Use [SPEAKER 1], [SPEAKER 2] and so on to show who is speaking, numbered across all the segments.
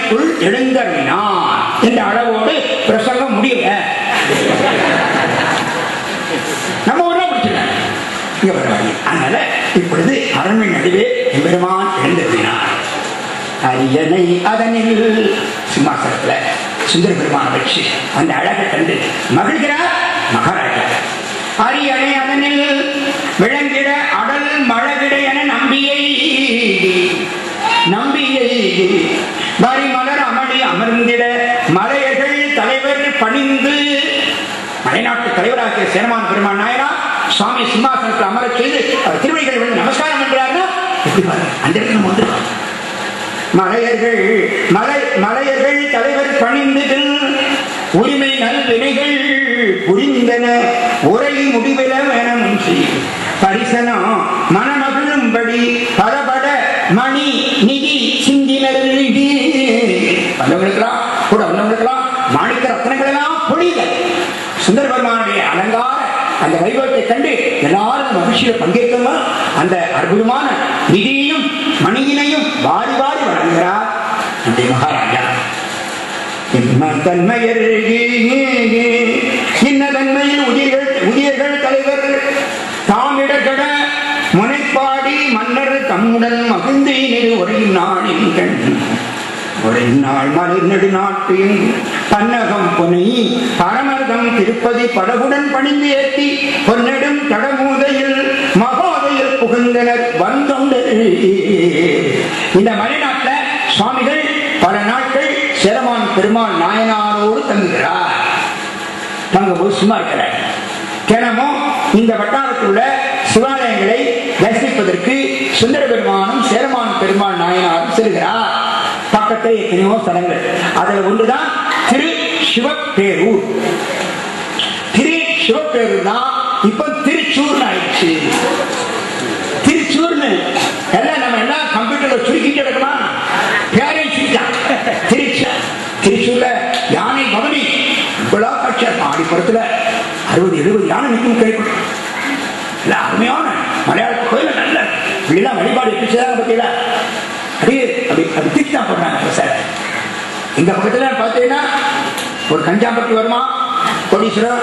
[SPEAKER 1] அரண்மனைக்குள் எழுந்தருளினான் என்ற அளவோடு பிரசங்கம் முடியல நம்ம ஊர்ல பிடிச்சிருக்காங்க இங்க பரவாயில்லை அதனால இப்பொழுது அரண்மனை நடுவே எம்பெருமான் எழுந்தருளினார் அரியணை அதனில் சிம்மாசனத்துல சுந்தர பெருமான வச்சு அந்த அழகை கண்டு மகிழ்கிறார் மகாராஜா அரியணை அதனில் விளங்கிட அடல் மழகிட என நம்பியை நம்பியை வரிமலர் அமளி அமர்ந்திட மலையர்கள் தலைவர் பணிந்து மலைநாட்டு தலைவராகிய சேனமான் பெருமான் நாயனா சுவாமி சிம்மாசனத்தில் அமரச் செய்து அவர் திருவடிகளை வந்து நமஸ்காரம் பண்றாருன்னா எப்படி பாருங்க அந்த இடத்துல நம்ம வந்துருக்கோம் மலையர்கள் மலை மலையர்கள் தலைவர் பணிந்து உரிமை நல்வினைகள் புரிந்தன உரை முடிவில வேணும் செய்யும் பரிசனம் மனமகிழும்படி பரபட மணி நிதி சிந்தினர் வந்தவங்களுக்கெல்லாம் கூட வந்தவங்களுக்கெல்லாம் மாணிக்க ரத்னங்கள் எல்லாம் பொழித சுந்தர பெருமானுடைய அலங்கார அந்த வைபவத்தை கண்டு எல்லாரும் மகிழ்ச்சியில பங்கேற்கணும் அந்த அற்புதமான நிதியையும் மணியினையும் வாரி வாரி வழங்குகிறார் அந்த மகாராஜா என்ன தன்மையர் இன்ன தன்மையில் உதிர்கள் உதியர்கள் தலைவர் தாமிடகட முனைப்பாடி மன்னர் தம்முடன் மகிழ்ந்து நெடு உரையும் நாளின் கண் ஒரு நாள் மலர் நெடுநாட்டின் பன்னகம் புனை பரமர்தம் திருப்பதி படகுடன் பணிந்து ஏற்றி பொன்னெடும் தடமூதையில் மகோதையில் புகுந்தனர் வந்தொண்டர் இந்த மலைநாட்டில் சுவாமிகள் பல நாட்கள் சிரமான் பெருமாள் நாயனாரோடு தங்குகிறார் தங்கும்போது சும்மா இருக்கிறார் தினமும் இந்த வட்டாரத்தில் உள்ள சிவாலயங்களை தரிசிப்பதற்கு சுந்தர பெருமானும் சேரமான் பெருமாள் நாயனாரும் செல்கிறார் பக்கத்தில் எத்தனையோ ஸ்தலங்கள் அதுல ஒன்றுதான் திரு சிவப்பேரூர் திரு சிவப்பேரூர் தான் இப்ப திருச்சூர்னு ஆயிடுச்சு திருச்சூர்னு எல்லாம் நம்ம எல்லாம் கம்ப்யூட்டர்ல சுருக்கிட்டு எடுக்கலாம் பேரை சுருக்கான் திருச்சி திருச்சூர்ல யானை பவனி இவ்வளோ காட்சியா ஆடிப்புறத்துல அறுபது எழுபது யானை நிற்கும் கேட்கணும் இல்ல அருமையான மலையாள கோயில் நல்ல இப்படிலாம் வழிபாடு எப்படி செய்தாங்க பார்த்தீங்களா அப்படியே அப்படி அப்படி தூக்கி தான் போடுறாங்க சார் இந்த பக்கத்துல பார்த்தீங்கன்னா ஒரு கஞ்சாம்பட்டி வருமா கோடீஸ்வரர்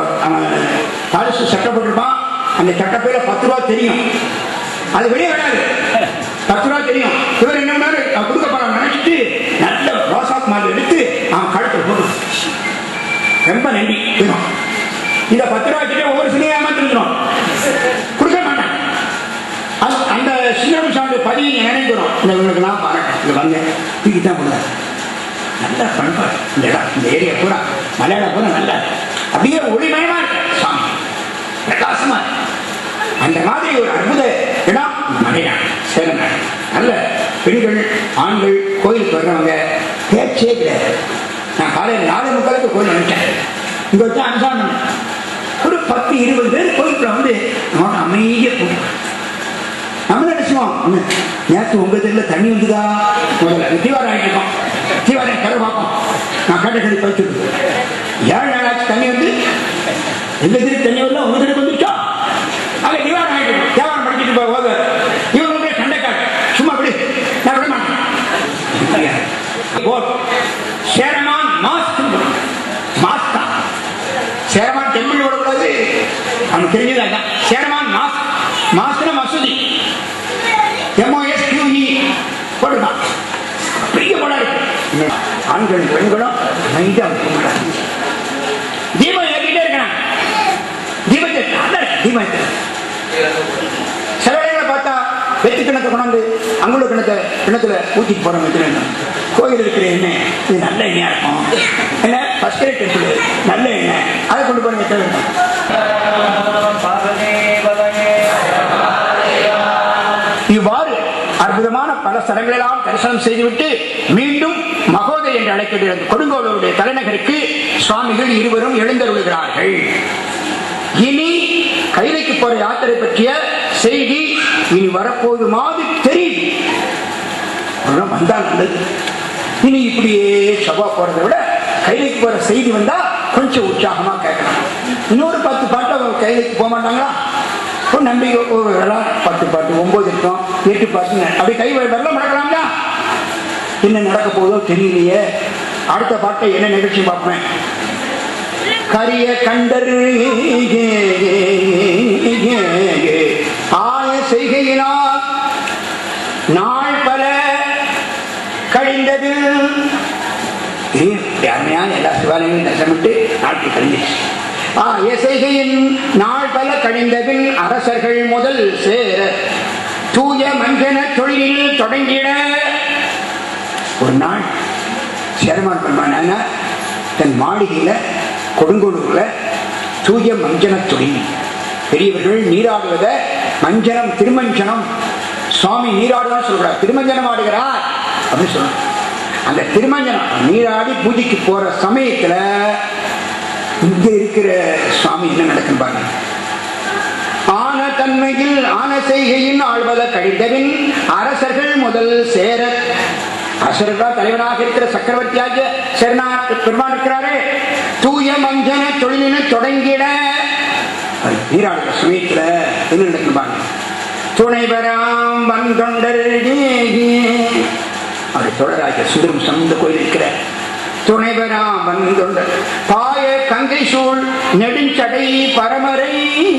[SPEAKER 1] பாலிசு சட்டை போட்டிருப்பான் அந்த சட்டப்பையில பத்து ரூபா தெரியும் அது வெளியே வராது பத்து ரூபா தெரியும் இவர் என்ன பண்ணாரு அவன் கொடுக்க போறான் நினைச்சிட்டு நல்ல ரோசாப் மாலை எடுத்து அவன் கழுத்தை போட்டு ரொம்ப நன்றி வேணும் இந்த பத்து ரூபா வச்சுட்டு ஒவ்வொரு சிலையை ஏமாத்திருக்கிறோம் கொடுக்க மாட்டான் அந்த- அந்த சின்ன சாமி பதிவு நினைக்கிறோம் இந்த இவங்களுக்கு நான் பாராட்டேன் இங்க வாங்க தூக்கி தான் கொடுங்க நல்ல பண்பாடு இந்த இடம் இந்த ஏரியா பூரா மலையாளம் பூரா நல்ல அப்படியே ஒளிமயமா இருக்கு சாமி பிரகாசமா இருக்கு. அந்த மாதிரி ஒரு அற்புத இடம் மலையாளம் சேலம் நல்ல பெண்கள் ஆண்கள் கோயிலுக்கு வர்றவங்க பேச்சே கிடையாது நான் காலையில் நாலு முக்காலுக்கு கோயில் நினைச்சேன் இங்க வச்சு அனுசாரம் ஒரு பத்து இருபது பேர் கோயிலுக்குள்ள வந்து அவன் அமைதியா போகும் நம்ம நினைச்சுவோம் அண்ணே, நேத்து உங்க தெருல தண்ணி வந்துதா முதல்ல தீவாரம் ஆகிட்டு இருக்கோம் தீவாரம் கரை பார்ப்போம் நான் கேட்டகரி பயிற்சி ஏழு நாளாச்சு தண்ணி வந்து எங்க தெரு தண்ணி வரல உங்க தெருக்கு வந்துச்சா அங்க தீவாரம் ஆகிட்டு இருக்கோம் தேவாரம் படிச்சுட்டு போய் போது இவங்க வந்து சண்டைக்காட்டு சும்மா அப்படி நான் விட மாட்டேன் போட் சேரமான் மாஸ்க் மாஸ்க் தான் சேரமான் டெம்பிள் விடக்கூடாது அவனுக்கு தெரிஞ்சது அதான் சேரமான் மாஸ்க் மாஸ்க்னா மசூதி எம்ஓஎஸ் கியூஇ போட்டுதான் பெரிய படம் இருக்கு ஆண்கள் பெண்களும் அமைதியா கும்பிடுறாங்க தீபம் ஏற்றிட்டே இருக்கிறான் தீபத்தை நல்லா இருக்கு, தீபம் ஏத்து. சில இடங்களை பார்த்தா வெற்றி கிணத்தை கொண்டாந்து அங்குள்ள கிணத்தை கிணத்துல ஊத்திட்டு போறோம் வெற்றி கிணம் கோயில் இருக்கிற எண்ணெய் இது நல்ல எண்ணெயா இருக்கும் என்ன ஃபர்ஸ்ட் ரேட் இருக்குது நல்ல எண்ணெய் அதை கொண்டு போய் வெற்றி இவ்வாறு அற்புதமான பல ஸ்தலங்களெல்லாம் தரிசனம் செய்துவிட்டு மீண்டும் மகோதை என்று அழைக்கப்படுகிற கொடுங்கோலருடைய தலைநகருக்கு சுவாமிகள் இருவரும் எழுந்தருளுகிறார்கள் இனி கைலைக்கு போற யாத்திரை பற்றிய செய்தி இனி வரப்போது மாதிரி தெரியுது அவ்வளவுதான் வந்தா நல்லது இனி இப்படியே சபா போறதை விட கைலைக்கு போற செய்தி வந்தா கொஞ்சம் உற்சாகமா கேட்கலாம் இன்னொரு பத்து பாட்டு அவங்க கைலைக்கு போக மாட்டாங்களா ஒரு நம்பிக்கை ஒரு வேளா பத்து பாட்டு ஒன்பது இருக்கும் எட்டு பாட்டு அப்படி கை வெள்ளம் மடக்கலாம்ல என்ன நடக்க போதோ தெரியலையே அடுத்த பாட்டை என்ன நிகழ்ச்சி பார்ப்பேன் கரிய கண்டர் ஆய செய்கையினால் நாள் பல கழிந்தது ஏய், இப்படி அருமையான எல்லா சிவாலயங்களும் தசமிட்டு நாட்கள் கழிஞ்சிச்சு ஆ எசைகையின் நாள் பல கழிந்தபின் அரசர்கள் முதல் சேர தூய மஞ்சன தொழிலில் தொடங்கிட ஒரு நாள் சேரமான் பெருமான தன் மாளிகையில கொடுங்கோடூர்ல தூய மஞ்சன தொழில் பெரியவர்கள் நீராடுவத மஞ்சனம் திருமஞ்சனம் சுவாமி நீராடுதான் சொல்றார் திருமஞ்சனம் ஆடுகிறார் அப்படின்னு சொல்றார் அந்த திருமஞ்சனம் நீராடி பூஜைக்கு போற சமயத்துல இங்க இருக்கிற சுவாமி என்ன நடக்கும் பாருங்க ஆன தன்மையில் ஆன செய்கையின் ஆழ்வத கழிந்தபின் அரசர்கள் முதல் சேர அரசர்கள் தலைவனாக இருக்கிற சக்கரவர்த்தியாக சேரனா பெருமான் இருக்கிறாரே தூய மஞ்சன தொழிலின தொடங்கிட அது நீராடுற சமயத்துல என்ன நடக்கும் பாருங்க துணைவராம் வந்தொண்டர் அவர் தொடராக சுந்தரம் சந்த கோயில் இருக்கிற துணைவராம் வந்தொண்டர் பாய கங்கை சூழ் நெடுஞ்சடை பரமரை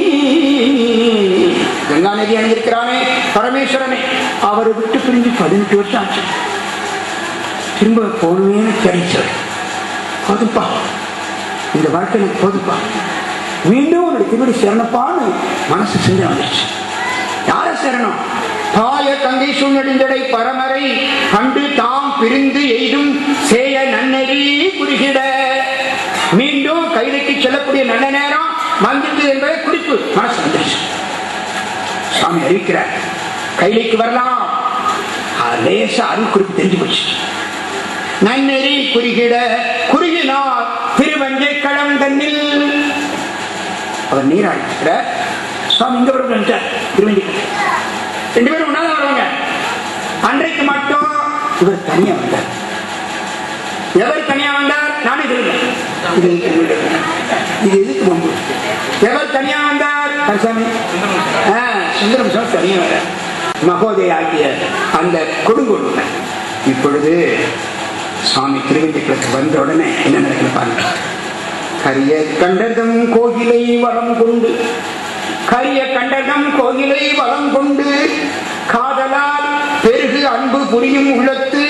[SPEAKER 1] கங்கா நதி அணிந்திருக்கிறானே பரமேஸ்வரனை அவரை விட்டு பிரிஞ்சு பதினெட்டு வருஷம் ஆச்சு திரும்ப போகணுமேனு தெரிச்சது போதுப்பா இந்த வாழ்க்கை எனக்கு போதுப்பா மீண்டும் உன்னுடைய திருவடி சரணப்பான்னு மனசு சிந்தனை வந்துச்சு யார சரணம் பாய கங்கை சூழ்நெடுந்தடை பரமரை கண்டு தாம் பிரிந்து எய்தும் சேய நன்னெறி குறுகிட மீண்டும் கைலைக்கு செல்லக்கூடிய நல்ல நேரம் வந்துட்டு என்பதை குறிப்பு மனசு வந்துருச்சு சுவாமி அறிவிக்கிறார் கைலைக்கு வரலாம் ஆ, லேசா அருள் குறிப்பு தெரிஞ்சு போச்சு நன்னெறி குறுகிட குறுகினார் திருவஞ்சை களம் தன்னில் அவர் நீராடிக்கிற சுவாமி இங்க வரும் திருவஞ்சி ரெண்டு பேரும் ஒன்னாதான் வருவாங்க அன்றைக்கு மட்டும் இவர் தனியா வந்தார் எவர் தனியா வந்தார் நானே சொல்லுங்க இது இது இது எதுக்கு முன்பு எவர் தனியா வந்தார் கருசாமி ஆ, சுந்தரம் சார் தனியா வர மகோதய ஆகிய அந்த கொடுங்கோடு இப்பொழுது சுவாமி திருவஞ்சிக்குளத்து வந்த உடனே என்ன நடக்குது பாருங்க கரிய கண்டதம் கோகிலை வளம் கொண்டு கரிய கண்டதம் கோகிலை வளம் கொண்டு காதலால் பெருகு அன்பு புரியும் உள்ளத்து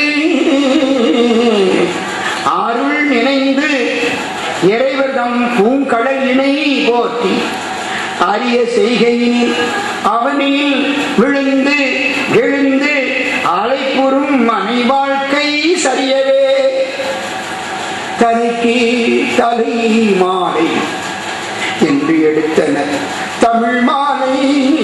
[SPEAKER 1] அருள் நினைந்து இறைவர்தம் பூங்கடல் இணை போற்றி அரிய செய்கையில் அவனில் விழுந்து எழுந்து அலைப்புறும் மனை வாழ்க்கை சரியவே தலைக்கு தலை மாலை என்று எடுத்தனர் தமிழ் மாலை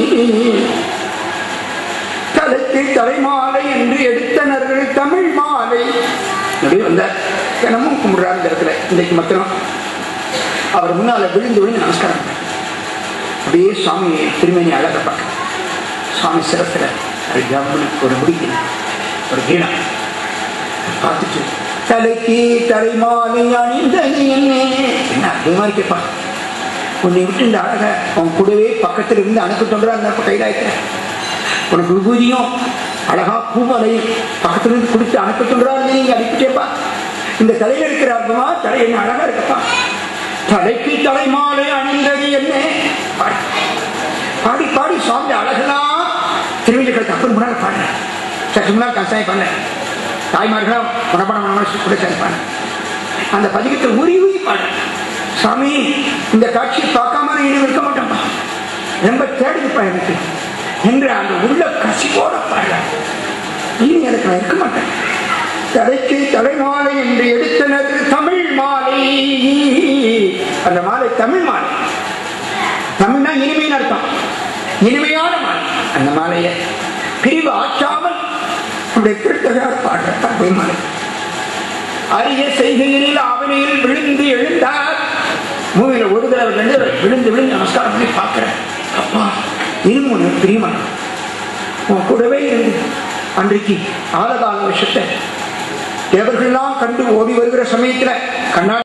[SPEAKER 1] தலைக்கு தலைமாலை என்று எடுத்தனர்கள் தமிழ் மாலை அப்படி வந்த தினமும் கும்பிடுறாரு இந்த இடத்துல இன்றைக்கு மாத்திரம் அவர் முன்னால விழுந்து விழுந்து நமஸ்காரம் பண்ணார். அப்படியே சுவாமி திருமணி அழக பார்க்க சுவாமி சிரத்துல அது ஜம்முன்னு ஒரு முடிக்கு ஒரு கீழம் பார்த்துட்டு தலைக்கு தலைமாலை அணிந்த நீ என்ன என்ன அற்புதமா கேட்பா உன்னை விட்டு இந்த அழக உன் கூடவே பக்கத்துல இருந்து அணுக்கு அந்த கைதாயிட்ட உனக்கு விபூதியும் அழகா பூமலையும் பக்கத்துல இருந்து கொடுத்து அணுக்கு தொண்டராக நீங்க அனுப்பிட்டேப்பா இந்த தலையில இருக்கிற அற்பமா தலை என்ன அழகா இருக்கப்பா தலைக்கு தலைமாலை அணிந்தது என்ன பாடி பாடி பாடி சுவாமி அழகெல்லாம் திருவிழக்கள் தப்பு முன்னாடி பாடுறேன் சற்று முன்னால் கசாயம் பண்ண தாய்மார்களும் உடம்பட மனசு கூட சேர்ப்பாங்க அந்த பதிகத்தை உரி உரி பாடுறேன் சாமி இந்த காட்சியை பார்க்காம நான் இனி இருக்க மாட்டேன்ப்பா ரொம்ப தேடுதுப்பா எனக்கு என்று அந்த உள்ள கசிவோட பாடுறேன் இனி எனக்கு நான் இருக்க மாட்டேன் தலைக்கு தலைமாலை என்று எடுத்தனது தமிழ் மாலை அந்த மாலை தமிழ் மாலை தமிழ்னா இனிமைன்னு அர்த்தம் இனிமையான மாலை அந்த மாலையை பிரிவு ஆற்றாமல் நம்முடைய திருத்தகார் பாடுற தமிழ் மாலை அரிய செய்கையில் அவனில் விழுந்து எழுந்தார் மூவில ஒரு தடவை ரெண்டு தடவை விழுந்து விழுந்து நமஸ்காரம் பண்ணி பார்க்கிறேன் அப்பா இன்னும் உனக்கு பிரியமா உன் கூடவே இருந்து அன்றைக்கு ஆலகால விஷயத்தை தேவர்கள்லாம் கண்டு ஓடி வருகிற சமயத்துல கண்ணா